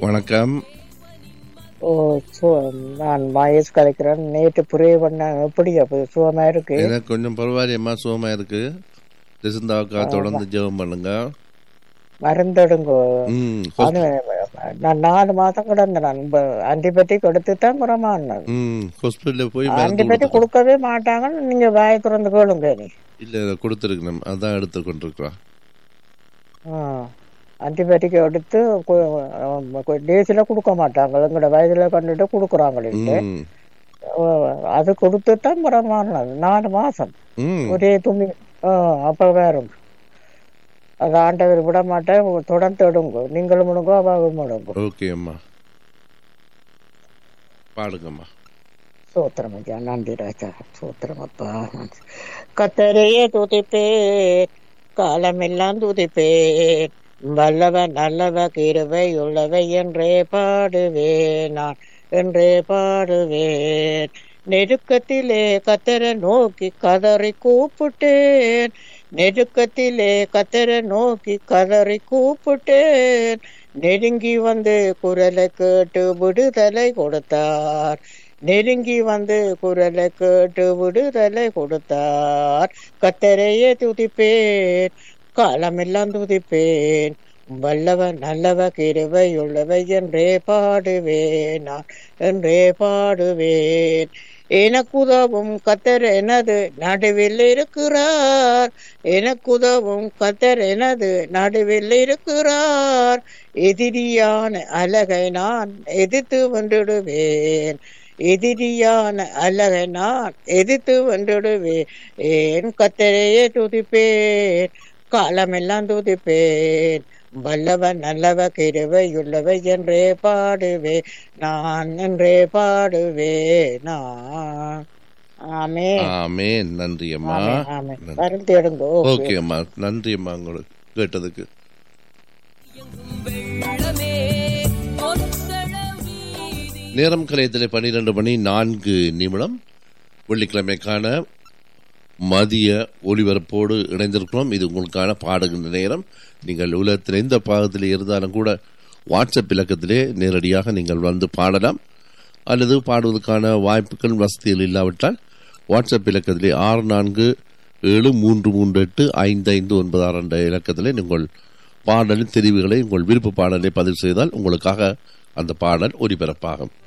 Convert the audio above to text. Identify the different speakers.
Speaker 1: வணக்கம்
Speaker 2: ஓ சு நான் மகேஷ் கலைக்கிறேன் நேற்று புரிய பண்ண எப்படி அப்போ சுகமா இருக்கு
Speaker 1: எனக்கு கொஞ்சம் பரவாயில்லையம்மா சுகமா இருக்கு திசுந்தாக்கா தொடர்ந்து ஜெபம் பண்ணுங்க
Speaker 2: மருந்தெடுங்கோ
Speaker 1: ம்
Speaker 2: அது நான் நாலு மாசம் கிடந்தேன் நான் ஆன்டிபயோட்டிக் எடுத்து தான் புறமானது
Speaker 1: ம் ஹாஸ்பிட்டலில் போய் மருந்து
Speaker 2: ஆன்டிபயோட்டிக்
Speaker 1: கொடுத்துருக்கோம்.
Speaker 2: கொடுக்கவே மாட்டாங்கன்னு நீங்க வாய் திறந்து கேளுங்க நீ
Speaker 1: இல்ல கொடுத்துருக்கணும் அதான் எடுத்து கொண்டிருக்கிறோம்
Speaker 2: ஆன்டிபயோட்டிக் எடுத்து டேஸில் கொடுக்க மாட்டாங்க எங்களோட வயதுல கண்டுட்டு கொடுக்குறாங்களே
Speaker 1: ம்
Speaker 2: அது கொடுத்து தான் புறமானது நாலு மாசம்
Speaker 1: ம்
Speaker 2: ஒரே துணி ஆ, அப்ப வேறும் அது ஆண்டவர் விட மாட்டேன் தொடர்ந்து எடுங்க நீங்களும் முடுங்க அவாவும் முடுங்க
Speaker 1: ஓகே அம்மா பாடுங்கம்மா
Speaker 2: சூத்திரம் ஐயா நன்றி ராஜா சூத்திரம் அப்பா கத்தரையே துதிப்பேன் காலமெல்லாம் துதிப்பேன் வல்லவன் நல்லவ கிருவை உள்ளவை என்றே பாடுவேன் நான் என்றே பாடுவேன் நெருக்கத்திலே கத்தரை நோக்கி கதறி கூப்பிட்டேன் நெருக்கத்திலே கத்தரை நோக்கி கதறி கூப்பிட்டேன் நெருங்கி வந்து குரலை கேட்டு விடுதலை கொடுத்தார் நெருங்கி வந்து குரலை கேட்டு விடுதலை கொடுத்தார் கத்தரையே துதிப்பேன் காலமெல்லாம் துதிப்பேன் வல்லவன் நல்லவ கிருவை உள்ளவை என்றே பாடுவேன் நான் என்றே பாடுவேன் எனக்குதவும் கத்தர் எனது நடுவில் இருக்கிறார் எனக்குதவும் கத்தர் எனது நடுவில் இருக்கிறார் எதிரியான அழகை நான் எதிர்த்து வென்றிடுவேன் எதிரியான அழகை நான் எதிர்த்து வென்றிடுவேன் ஏன் கத்தரையே துதிப்பேன் காலமெல்லாம் துதிப்பேன் வல்லவன் நல்லவ கிருவை உள்ளவை என்றே பாடுவே நான் என்றே பாடுவே நான் ஆமே
Speaker 1: ஆமேன் நன்றி அம்மா
Speaker 2: ஆமே ஆமே
Speaker 1: நன்றி.
Speaker 2: வரும் தேடுங்க
Speaker 1: ஓகே அம்மா நன்றி அம்மா உங்களுக்கு கேட்டதுக்கு
Speaker 3: வெள்ளமே பொத்தள வீதி
Speaker 1: நேரம் கலையத்தில் பன்னிரண்டு மணி நான்கு நிமிடம் வெள்ளிக்கிழமைக்கான மதிய ஒளிபரப்போடு இணைந்திருக்கிறோம் இது உங்களுக்கான பாடுகின்ற நேரம் நீங்கள் உலகத்தில் எந்த பாகத்தில் இருந்தாலும் கூட வாட்ஸ்அப் இலக்கத்திலே நேரடியாக நீங்கள் வந்து பாடலாம் அல்லது பாடுவதற்கான வாய்ப்புகள் வசதிகள் இல்லாவிட்டால் வாட்ஸ்அப் இலக்கத்திலே ஆறு நான்கு ஏழு மூன்று மூன்று எட்டு ஐந்து ஐந்து ஒன்பது ஆறு என்ற இலக்கத்திலே நீங்கள் பாடலின் தெரிவுகளை உங்கள் விருப்ப பாடலை பதிவு செய்தால் உங்களுக்காக அந்த பாடல் ஒலிபரப்பாகும்